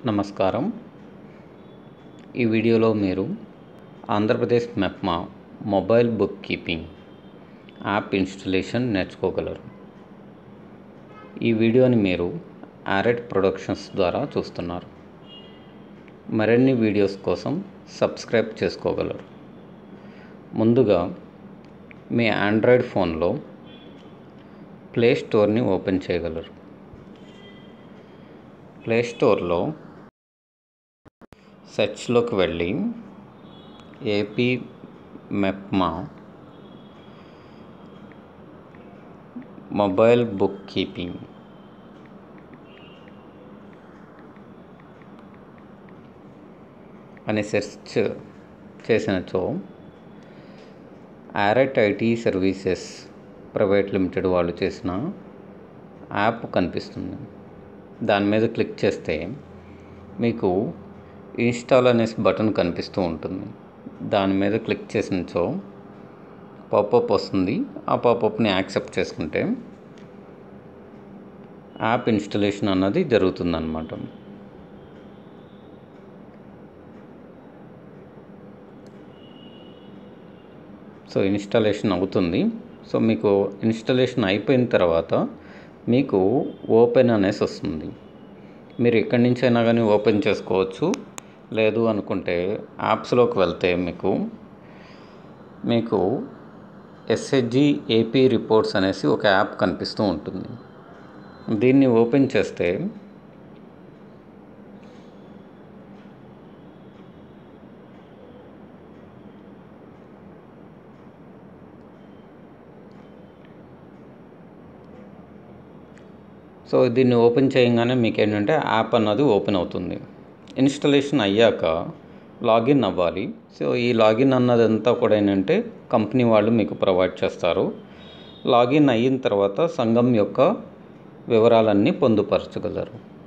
నమస్కారం ఈ వీడియోలో మీరు Andhra Pradesh Mepma mobile book keeping app installation నేర్చుకోగలరు ఈ వీడియోని మీరు ఆరెట్ ప్రొడక్షన్స్ ద్వారా చూస్తున్నారు మరిన్ని వీడియోస్ కోసం సబ్స్క్రైబ్ చేసుకోగలరు ముందుగా మీ ఆండ్రాయిడ్ ఫోన్లో ప్లే స్టోర్ని ఓపెన్ చేయగలరు ప్లే స్టోర్లో సెర్చ్లోకి వెళ్ళి AP Mepma mobile book keeping అని సెర్చ్ చేసినచో Arete IT services private limited వాళ్ళు చేసిన యాప్ కనిపిస్తుంది దాని మీద క్లిక్ చేస్తే మీకు ఇన్స్టాల్ అనేసి బటన్ కనిపిస్తూ ఉంటుంది దాని మీద క్లిక్ చేసినచో పాపప్ వస్తుంది ఆ పాపప్ని యాక్సెప్ట్ చేసుకుంటే యాప్ ఇన్స్టలేషన్ అన్నది జరుగుతుందన్నమాట సో ఇన్స్టాలేషన్ అవుతుంది సో మీకు ఇన్స్టాలేషన్ అయిపోయిన తర్వాత మీకు ఓపెన్ అనేసి వస్తుంది మీరు ఎక్కడి నుంచి అయినా కానీ ఓపెన్ చేసుకోవచ్చు లేదు అనుకుంటే యాప్స్లోకి వెళ్తే మీకు మీకు ఎస్హెచ్జి ఏపీ రిపోర్ట్స్ అనేసి ఒక యాప్ కనిపిస్తూ ఉంటుంది దీన్ని ఓపెన్ చేస్తే సో దీన్ని ఓపెన్ చేయగానే మీకు ఏంటంటే యాప్ అన్నది ఓపెన్ అవుతుంది ఇన్స్టలేషన్ అయ్యాక లాగిన్ అవ్వాలి సో ఈ లాగిన్ అన్నదంతా కూడా ఏంటంటే కంపెనీ వాళ్ళు మీకు ప్రొవైడ్ చేస్తారు లాగిన్ అయిన తర్వాత సంఘం యొక్క వివరాలన్నీ పొందుపరచగలరు